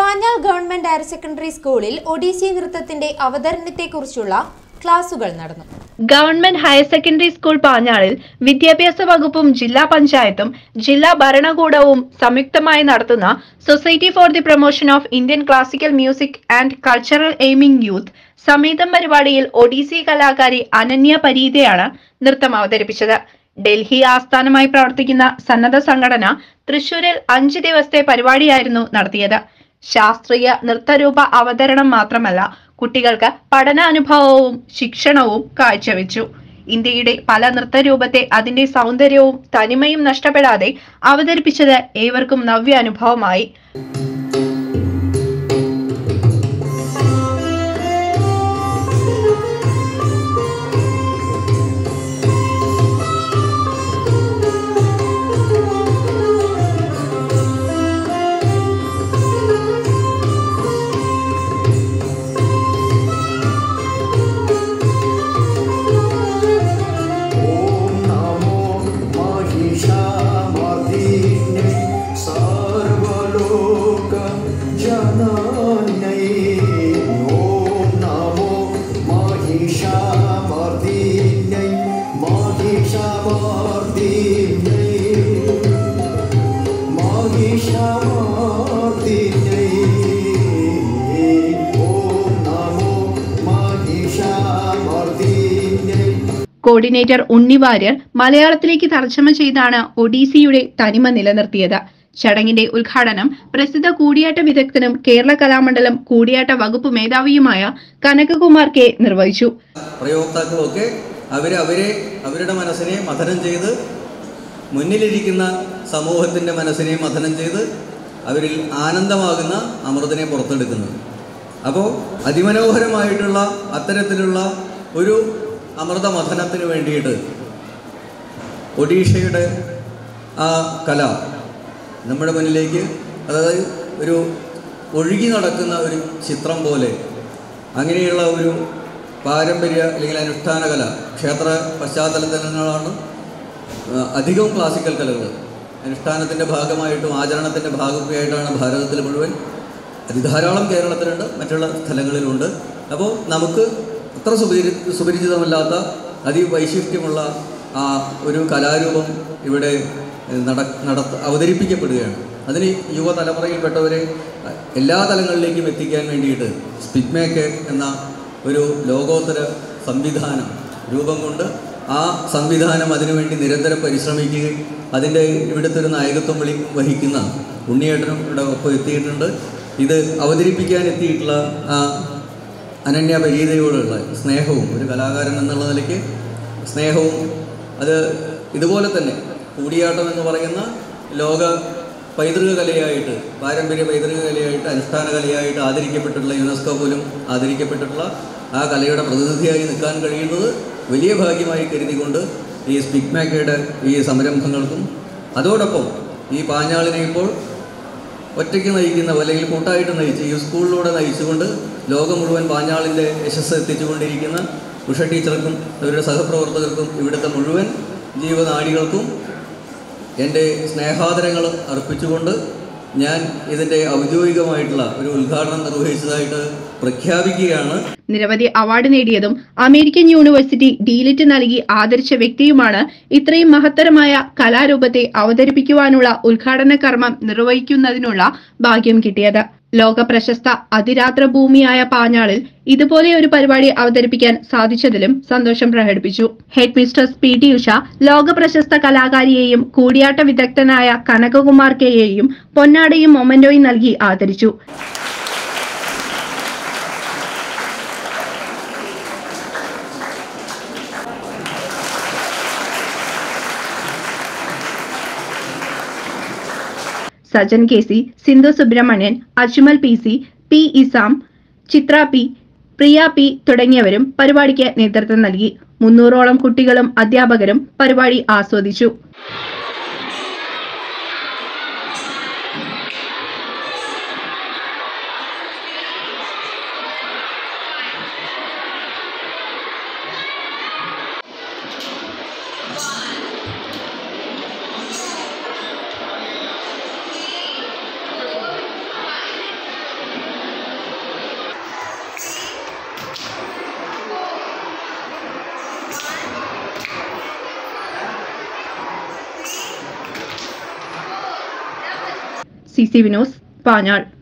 Panjal government higher secondary സ്കൂളിൽ ഒഡീസി നൃത്തത്തിന്റെ അവതരണത്തെക്കുറിച്ചുള്ള ക്ലാസുകൾ നടന്നു ഗവൺമെന്റ് ഹയർ സെക്കൻഡറി സ്കൂൾ പാഞ്ഞാളിൽ വിദ്യാഭ്യാസ വകുപ്പും ജില്ലാ പഞ്ചായത്തും ജില്ലാ ഭരണകൂടവും സംയുക്തമായി നടത്തുന്ന society for the promotion of Indian classical music and cultural aiming youth സമേതം പരിപാടിയിൽ ഒഡീസി കലാകാരി അനന്യ പരീതയാണ് നൃത്തം അവതരിപ്പിച്ചത് ഡൽഹി ആസ്ഥാനമായി പ്രവർത്തിക്കുന്ന സന്നദ്ധ സംഘടന തൃശൂരിൽ അഞ്ച് ദിവസത്തെ പരിപാടിയായിരുന്നു നടത്തിയത് ശാസ്ത്രീയ നൃത്തരൂപ അവതരണം മാത്രമല്ല കുട്ടികൾക്ക് പഠനാനുഭവവും ശിക്ഷണവും കാഴ്ചവെച്ചു ഇന്ത്യയുടെ പല നൃത്തരൂപത്തെ അതിന്റെ സൗന്ദര്യവും തനിമയും നഷ്ടപ്പെടാതെ അവതരിപ്പിച്ചത് ഏവർക്കും നവ്യ അനുഭവമായി ॐ नमो महिषामर्दिने सर्वलोकजनन्यै ॐ नमो महिषामर्दिनै महिषामर्दिनै महिषामर्दिनै ॐ नमो महिषामर्दिनै കോർഡിനേറ്റർ ഉണ്ണി വാര്യർ മലയാളത്തിലേക്ക് തർജ്ജമ ചെയ്താണ് ഒഡീസിയുടെ തനിമ നിലനിർത്തിയത് ചടങ്ങിന്റെ ഉദ്ഘാടനം പ്രസിദ്ധ കൂടിയാട്ട വിദഗ്ധനും കേരള കലാമണ്ഡലം കൂടിയാട്ട വകുപ്പ് മേധാവിയുമായ കനകകുമാർ കെ നിർവഹിച്ചു പ്രയോക്താക്കളൊക്കെ അവർ അവരെ അവരുടെ മനസ്സിനെ മഥനം ചെയ്ത് മുന്നിലിരിക്കുന്ന സമൂഹത്തിൻ്റെ മനസ്സിനെ മഥനം ചെയ്ത് അവരിൽ ആനന്ദമാകുന്ന അമൃതിനെ പുറത്തെടുക്കുന്നത് അപ്പോൾ അതിമനോഹരമായിട്ടുള്ള അത്തരത്തിലുള്ള ഒരു അമൃത മഥനത്തിന് വേണ്ടിയിട്ട് ഒഡീഷയുടെ ആ കല നമ്മുടെ മുന്നിലേക്ക് അതായത് ഒരു ഒഴുകി നടക്കുന്ന ഒരു ചിത്രം പോലെ അങ്ങനെയുള്ള ഒരു പാരമ്പര്യ അല്ലെങ്കിൽ അനുഷ്ഠാന കല ക്ഷേത്ര പശ്ചാത്തലത്തിൽ നിന്നാണ് ആ, അധികവും ക്ലാസിക്കൽ കലകൾ അനുഷ്ഠാനത്തിൻ്റെ ഭാഗമായിട്ടും ആചരണത്തിൻ്റെ ഭാഗമായിട്ടാണ് ഭാരതത്തിൽ മുഴുവൻ അതിധാരാളം കേരളത്തിലുണ്ട് മറ്റുള്ള സ്ഥലങ്ങളിലുണ്ട് അപ്പോൾ നമുക്ക് അത്ര സുപരി സുപരിചിതമല്ലാത്ത അതിവൈശിഷ്ട്യമുള്ള ആ ഒരു കലാരൂപം ഇവിടെ നട നടത്ത അവതരിപ്പിക്കപ്പെടുകയാണ് അതിന് യുവതലമുറയിൽപ്പെട്ടവരെ എല്ലാ തലങ്ങളിലേക്കും എത്തിക്കാൻ വേണ്ടിയിട്ട് സ്പിഗ്മേക്ക് എന്ന ഒരു ലോകോത്തര സംവിധാനം രൂപം കൊണ്ട് ആ സംവിധാനം അതിനുവേണ്ടി നിരന്തരം പരിശ്രമിക്കുകയും അതിൻ്റെ ഇവിടുത്തെ ഒരു നായകത്വം വിളി വഹിക്കുന്ന ഉണ്ണിയേട്ടനും ഇവിടെ ഒപ്പം എത്തിയിട്ടുണ്ട് ഇത് അവതരിപ്പിക്കാൻ എത്തിയിട്ടുള്ള ആ അനന്യ പരീതയോടുള്ള സ്നേഹവും ഒരു കലാകാരൻ എന്നുള്ള നിലയ്ക്ക് സ്നേഹവും അത് ഇതുപോലെ തന്നെ കൂടിയാട്ടം എന്ന് പറയുന്ന ലോക പൈതൃക കലയായിട്ട് പാരമ്പര്യ പൈതൃക കലയായിട്ട് അനുഷ്ഠാന കലയായിട്ട് ആദരിക്കപ്പെട്ടിട്ടുള്ള യുനെസ്കോ പോലും ആദരിക്കപ്പെട്ടിട്ടുള്ള ആ കലയുടെ പ്രതിനിധിയായി നിൽക്കാൻ കഴിയുന്നത് വലിയ ഭാഗ്യമായി കരുതിക്കൊണ്ട് ഈ സ്പിഗ്മാക്കയുടെ ഈ സംരംഭങ്ങൾക്കും അതോടൊപ്പം ഈ പാഞ്ഞാളിനെ ഇപ്പോൾ ഒറ്റയ്ക്ക് നയിക്കുന്ന അല്ലെങ്കിൽ കൂട്ടായിട്ട് നയിച്ച് ഈ സ്കൂളിലൂടെ നയിച്ചുകൊണ്ട് ലോകം മുഴുവൻ പാഞ്ഞാളിൻ്റെ യശസ് എത്തിച്ചുകൊണ്ടിരിക്കുന്ന ഉഷ ടീച്ചർക്കും അവരുടെ സഹപ്രവർത്തകർക്കും ഇവിടുത്തെ മുഴുവൻ ജീവനാടികൾക്കും എൻ്റെ സ്നേഹാദരങ്ങൾ അർപ്പിച്ചുകൊണ്ട് ഞാൻ ഇതിൻ്റെ ഔദ്യോഗികമായിട്ടുള്ള ഒരു ഉദ്ഘാടനം നിർവഹിച്ചതായിട്ട് പ്രഖ്യാപിക്കുകയാണ് നിരവധി അവാർഡ് നേടിയതും അമേരിക്കൻ യൂണിവേഴ്സിറ്റി ഡീലിറ്റ് നൽകി ആദരിച്ച വ്യക്തിയുമാണ് ഇത്രയും മഹത്തരമായ കലാരൂപത്തെ അവതരിപ്പിക്കുവാനുള്ള ഉദ്ഘാടന കർമ്മം നിർവഹിക്കുന്നതിനുള്ള ഭാഗ്യം കിട്ടിയത് ലോക പ്രശസ്ത അതിരാത്ര ഭൂമിയായ പാഞ്ഞാളിൽ ഇതുപോലെ ഒരു പരിപാടി അവതരിപ്പിക്കാൻ സാധിച്ചതിലും സന്തോഷം പ്രകടിപ്പിച്ചു headmistress P T Usha ലോക പ്രശസ്ത കലാകാരിയെയും കൂടിയാട്ട വിദഗ്ധനായ കനകകുമാർ കെയെയും പൊന്നാടയും മൊമന്റോയും നൽകി ആദരിച്ചു Sajan K C Sindhu Subrahmanyan Ajmal P C P Isam Chitra P Priya P തുടങ്ങിയവരും പരിപാടിക്ക് നേതൃത്വം നൽകി മുന്നൂറോളം കുട്ടികളും അധ്യാപകരും പരിപാടി ആസ്വദിച്ചു സി സി വിനോസ് പാഞ്ഞാൾ